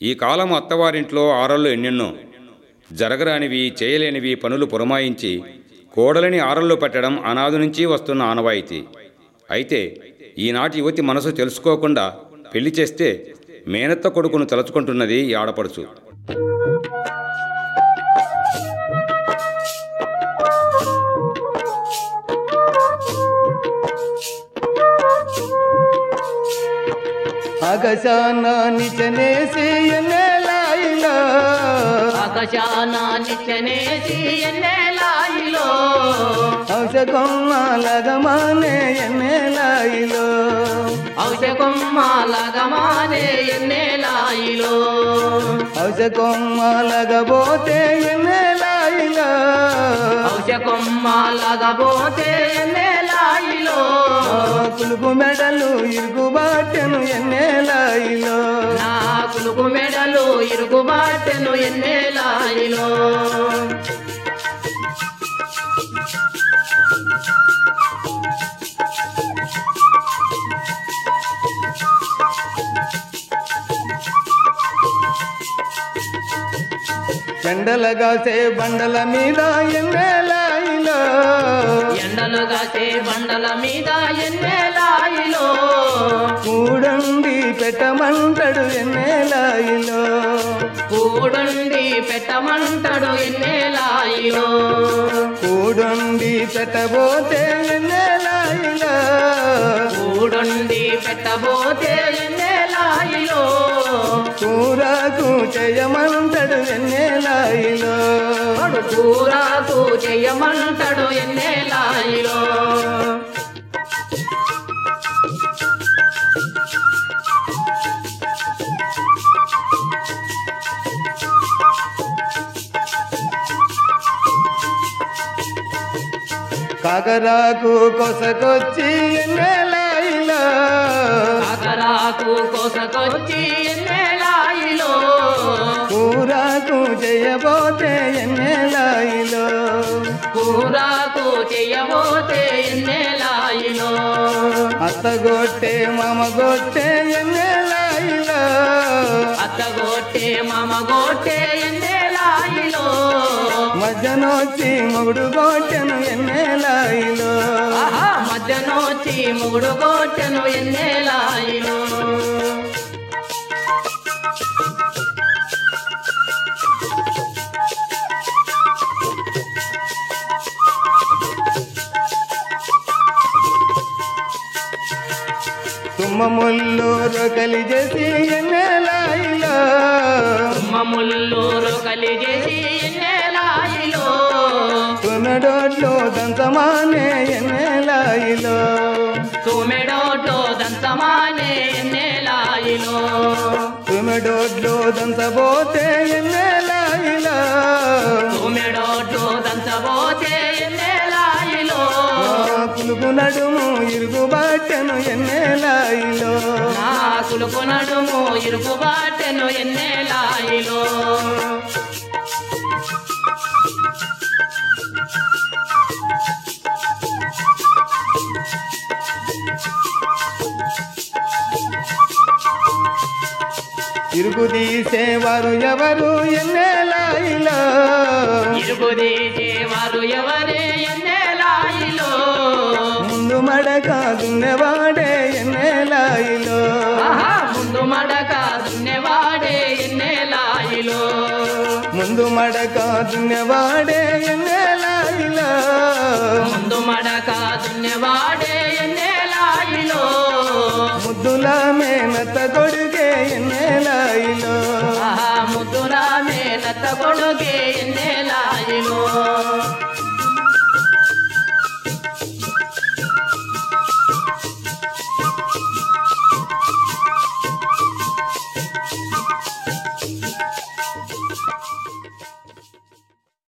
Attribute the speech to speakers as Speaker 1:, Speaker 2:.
Speaker 1: ఈ కాలం అత్తవారింట్లో ఆరళ్ళు ఎన్నెన్నో జరగరానివి చేయలేనివి పనులు పురమాయించి కోడలిని ఆరల్లో పెట్టడం అనాది నుంచి వస్తున్న ఆనవాయితీ అయితే ఈనాటి యువతి మనసు తెలుసుకోకుండా పెళ్లి చేస్తే మేనత్త కొడుకును తలుచుకుంటున్నది ఈ ఆడపడుచు
Speaker 2: ఆకాశాన నిచనేసి ఎన్నెలాయిలా
Speaker 3: ఆకాశాన నిచ్చనేసి ఎన్నెలాయిలో
Speaker 2: ఔషకొమ్మ లగమానే ఎన్నెలాయిలో
Speaker 3: ఔషకొమ్మ లగమానే ఎన్నెలాయిలో
Speaker 2: ఔషకొమ్మ లగబోతే ఎన్నెలాయిలా
Speaker 3: ఔషకొమ్మ లగబోతే ఎన్నెలాయిలో
Speaker 2: కులుపు మెడలు ఇరుగుబాటెను ఎన్నెలాయిలో
Speaker 3: నా కులుకు మెడలు ఇరుగుబాటెను ఎన్నెలాయిలో
Speaker 2: చెండలగాసే బండల మీద ఎన్నెలాయిలో
Speaker 3: ఎండలు కాసే బండల మీద ఎన్నెలాయిలో
Speaker 2: కూడండి పెట్టమంటడు ఎన్నెలాయిలో
Speaker 3: కూడుండి పెట్టమంటడు ఎన్నెలాయిలో
Speaker 2: కూడుండి పెట్టబోతే ఎన్నెలాయిలో
Speaker 3: కూడుండి పెట్టబోతే ఎన్నెలాయిలో
Speaker 2: కూరకు చేయమంటడు ఎన్నెలాయిలో
Speaker 3: వాడు కూరాకు చెయ్యమంటడు ఎన్నెలాయిలో
Speaker 2: కాకరాకు కొసకొచ్చి ఎన్నెలాయిలో
Speaker 3: కాకరాకు కోసకొచ్చి ఎన్నెలాయిలో
Speaker 2: కూరకు చేయబోతే ఎన్నెలాయిలో
Speaker 3: కూరాకు చెయ్యబోతే ఎన్నెలాయిలో
Speaker 2: అత్తగొట్టే మామగొట్టే ఎన్నెలాయిలో
Speaker 3: అత్తగొట్టే మామగొట్టే ఎన్నెలాయిలో
Speaker 2: మధ్యనొచ్చి మొగుడు గొట్టెను ఎన్నెలాయిలో
Speaker 3: ఆహా మధ్యనొచ్చి మూడు కొట్టెను ఎన్నెలాయిలో
Speaker 2: తుమ్మముళ్ళు రొకలి చేసి ఎన్నెలాయిలో
Speaker 3: మమ్ముల్లూరు కలిగేసి ఎన్నెలాయిలో
Speaker 2: తునడోట్లో దంతమానే ఎన్నెలాయిలో
Speaker 3: తుమెడోటో దంతమానే ఎన్నెలాయిలో
Speaker 2: తుమెడోట్లో దంతబోతే ఎన్నెలాయిలో
Speaker 3: తుమెడోటో దంతబోతే ఎన్నెలాయిలో
Speaker 2: పులుగు నడుము ఇరుగుబాటెను ఎన్నెలాయిలో
Speaker 3: నా కులుకు నడుము ఇరుకుబాటెను ఎన్నెలాయిలో
Speaker 2: ఇరుగు తీసేవారు ఎవరు ఎన్నెలాయిలో
Speaker 3: ఇరుకు తీసేవారు ఎవరే ఎన్నెలాయిలో
Speaker 2: ముందు మడక దున్నెవాడే ఎన్నెలాయిలో
Speaker 3: ఆహా ముందు మడక దున్నెవాడే ఎన్నెలాయిలో
Speaker 2: ముందు మడక దున్నెవాడే ఎన్నెలాయిలో
Speaker 3: ముందు మడక దున్నెవాడే ఎన్నెలాయిలో
Speaker 2: ముద్దుల మేనత కొడుకే ఎన్నెలాయిలో
Speaker 3: ఆహా ముద్దురామే నత్త కొడుకే